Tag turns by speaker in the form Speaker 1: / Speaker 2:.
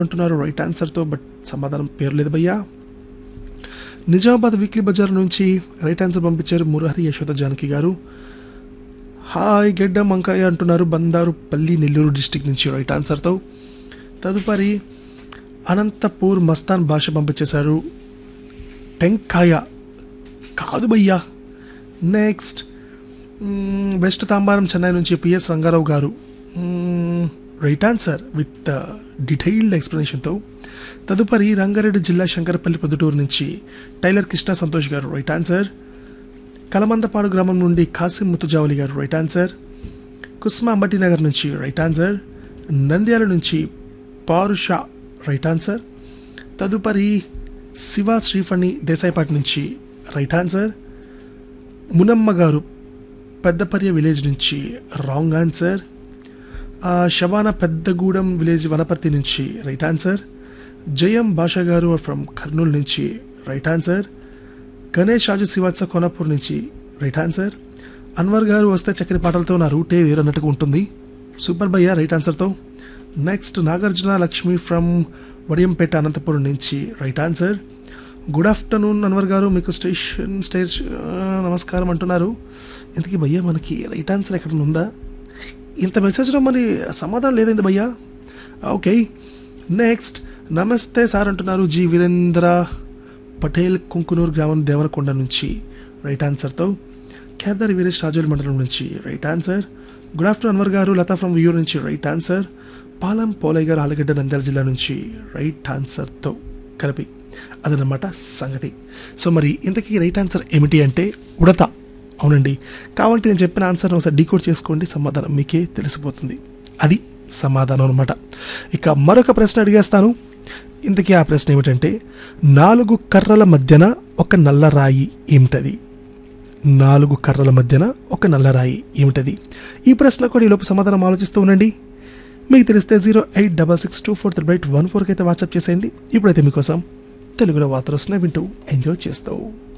Speaker 1: అంటున్నారు రైట్ ఆన్సర్తో బట్ సమాధానం పేరు లేదు భయ్యా నిజామాబాద్ వీక్లీ బజార్ నుంచి రైట్ ఆన్సర్ పంపించారు మురహరి యశోద జానకి గారు హాయ్ గెడ్డ మంకాయ అంటున్నారు బందారు పల్లి నెల్లూరు డిస్టిక్ నుంచి రైట్ ఆన్సర్తో తదుపరి అనంతపూర్ మస్తాన్ భాష పంపించేశారు టెంకాయ కాదు భయ్యా next hmm, west Tambaram Chennai నుంచి P S Rangarao garu hmm, right answer with detailed ఎక్స్ప్లెనేషన్తో తదుపరి రంగారెడ్డి జిల్లా శంకరపల్లి పొద్దుటూరు నుంచి టైలర్ కృష్ణ సంతోష్ గారు రైట్ ఆన్సర్ కలమందపాడు గ్రామం నుండి కాసిం ముతుజావలి గారు రైట్ ఆన్సర్ కుస్మా అంబటి నగర్ నుంచి రైట్ ఆన్సర్ నంద్యాల నుంచి పారుష రైట్ ఆన్సర్ తదుపరి శివ శ్రీఫణి దేశాయిపాటి నుంచి right answer Munamma garu Peddaparya village నుంచి రాంగ్ ఆన్సర్ ఆ, శబాన పెద్దగూడెం విలేజ్ వనపర్తి నుంచి రైట్ ఆన్సర్ జయం భాషా గారు ఫ్రమ్ కర్నూలు నుంచి రైట్ ఆన్సర్ గణేష్ రాజు శివాత్స కోనాపూర్ నుంచి రైట్ ఆన్సర్ అన్వర్ గారు వస్తే చక్కెర పాటలతో నా రూటే వేరన్నట్టుగా ఉంటుంది సూపర్ భయ్య రైట్ ఆన్సర్తో నెక్స్ట్ నాగార్జున లక్ష్మి ఫ్రమ్ వడియంపేట అనంతపురం నుంచి right answer good afternoon Anwar garu మీకు స్టేషన్ స్టేజ్ ఆ, నమస్కారం అంటున్నారు ఇంతకీ భయ్య మనకి రైట్ ఆన్సర్ ఎక్కడ ఉందా ఇంత మెసేజ్లో మరి సమాధానం లేదండి భయ్యా ఓకే నెక్స్ట్ నమస్తే సార్ అంటున్నారు జి వీరేంద్ర పటేల్ కుంకునూరు గ్రామం దేవరకొండ నుంచి రైట్ ఆన్సర్తో కేదార్ వీరేష్ రాజోల్ మండలం నుంచి right answer good afternoon Anwar garu Latha from వ్యూర్ నుంచి రైట్ ఆన్సర్ పాలం పోలయ్య గారు ఆలగడ్డ నంద్యాల జిల్లా నుంచి రైట్ ఆన్సర్తో కలిపి అదనమాట సంగతి సో మరి ఇంతకీ రైట్ ఆన్సర్ ఏమిటి అంటే ఉడత అవునండి కావాలంటే నేను చెప్పిన ఆన్సర్ ఒకసారి డీకోడ్ చేసుకోండి సమాధానం మీకే తెలిసిపోతుంది అది సమాధానం అనమాట ఇక మరొక ప్రశ్న అడిగేస్తాను ఇంతకీ ఆ ప్రశ్న ఏమిటంటే నాలుగు కర్రల మధ్యన ఒక నల్ల రాయి ఏమిటది నాలుగు కర్రల మధ్యన ఒక నల్ల రాయి ఏమిటది ఈ ప్రశ్న కూడా ఈలోపు సమాధానం ఆలోచిస్తూ ఉండండి మీకు తెలిస్తే zero eight double six two four triple eight one ఫోర్కి అయితే వాట్సాప్ చేసేయండి ఇప్పుడైతే మీకోసం తెలుగులో వార్తలు వస్తున్నాయి వింటూ ఎంజాయ్ చేస్తావు